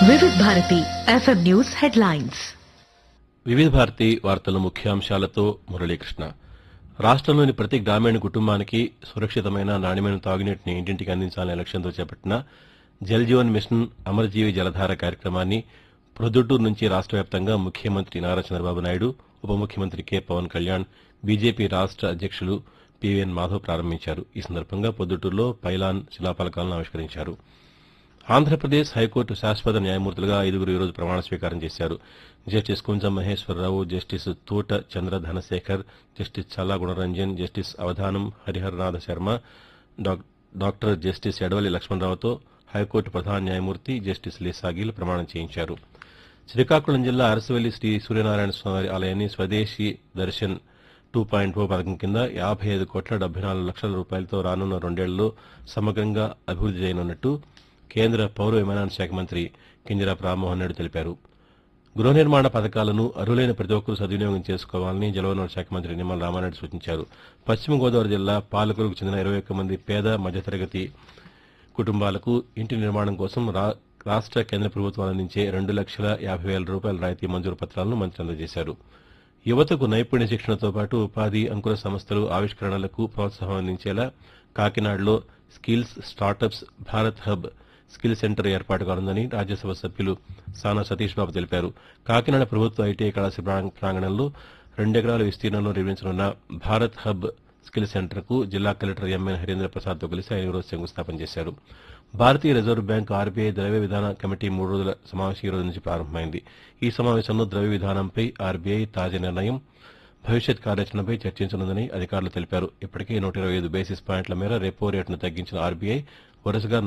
వివిధ Bharati FM news headlines వివిధ భారతి వార్తల ముఖ్యాంశాలతో మురళీకృష్ణ రాష్ట్రంలోని ప్రతి గ్రామీణ కుటుంబానికి సురక్షితమైన నాణ్యమైన తాగునీటిని ఇంటింటికి అందించాలనే లక్ష్యంతో చేపట్టిన జల్ జీవన్ మిషన్ అమరజీవి జలధార కార్యక్రమాన్ని ప్రొద్దుటూరు నుంచి రాష్ట్ర వ్యాప్తంగా ముఖ్యమంత్రి నారా చంద్రబాబు నాయుడు ఉప ముఖ్యమంత్రి కె పవన్ కళ్యాణ్ బీజేపీ రాష్ట్ర అధ్యక్షులు పివిఎన్ మాధవ్ ప్రారంభించారు ఈ సందర్భంగా పొద్దుటూరులో పైలాన్ శిలాఫలకాలను ఆవిష్కరించారు ఆంధ్రప్రదేశ్ హైకోర్టు శాశ్వత న్యాయమూర్తులుగా ఐదుగురు ఈరోజు ప్రమాణ స్వీకారం చేశారు justice కుంజం Maheswara Rao justice Thota Chandra Dhanasekhar justice Challa Gunaranjan justice Avadhanam Hariharanatha Sharma డాక్- డాక్టర్ జస్టిస్ ఎడవల్లి లక్ష్మణరావుతో హైకోర్టు ప్రధాన న్యాయమూర్తి జస్టిస్ లీసాగిల్ ప్రమాణం చేయించారు శ్రీకాకుళం జిల్లా అరసవల్లి శ్రీ సూర్యనారాయణ స్వామి ఆలయాన్ని స్వదేశీ దర్శన్ టూ పాయింట్ ఓ పథకం కింద యాభై ఐదు కోట్ల డెబ్బై నాలుగు లక్షల రూపాయలతో రానున్న రెండేళ్లలో సమగ్రంగా అభివృద్ది చేయనున్నట్టు కేంద్ర పౌర విమానయాన శాఖ మంత్రి కింజరాపు రామ్మోహన్ నాయుడు తెలిపారు గృహ నిర్మాణ పథకాలను అర్హులైన ప్రతి ఒక్కరూ సద్వినియోగం చేసుకోవాలని జలవనరుల శాఖ మంత్రి నిమ్మల రామారెడ్డి సూచించారు పశ్చిమ గోదావరి జిల్లా పాలకులకు చెందిన ఇరవై ఒక్క మంది పేద మధ్యతరగతి కుటుంబాలకు ఇంటి నిర్మాణం కోసం రా- రాష్ట్ర కేంద్ర ప్రభుత్వాలు అందించే రెండు లక్షల యాభై వేల రూపాయల రాయితీ మంజూరు పత్రాలను మంత్రి అందజేశారు యువతకు నైపుణ్య శిక్షణతో పాటు ఉపాధి అంకుర సంస్థలు ఆవిష్కరణలకు ప్రోత్సాహం అందించేలా కాకినాడలో skills startups Bharat hub skill centre ఏర్పాటు కానుందని రాజ్యసభ సభ్యులు సానా సతీష్ బాబు తెలిపారు కాకినాడ ప్రభుత్వ ఐటీఐ కళాశాల ప్రాంగ- ప్రాంగణంలో రెండెకరాల విస్తీర్ణంలో నిర్మించనున్న భారత్ హబ్ స్కిల్ సెంటర్కు జిల్లా కలెక్టర్ ఎంఎన్ హరీంద్ర ప్రసాద్తో కలిసి ఆయన ఈరోజు శంకుస్థాపన చేశారు భారతీయ రిజర్వ్ బ్యాంక్ ఆర్బీఐ ద్రవ్య విధాన కమిటీ మూడు రోజుల సమావేశం ఈ రోజు నుంచి ప్రారంభమైంది ఈ సమావేశంలో ద్రవ్య విధానంపై ఆర్బీఐ తాజా నిర్ణయం భవిష్యత్ కార్యాచరణపై చర్చించనుందని అధికారులు తెలిపారు ఇప్పటికే నూట ఇరవై ఐదు బేసిస్ పాయింట్ల మేర రెపో రేటును తగ్గించిన ఆర్బీఐ వరుసగా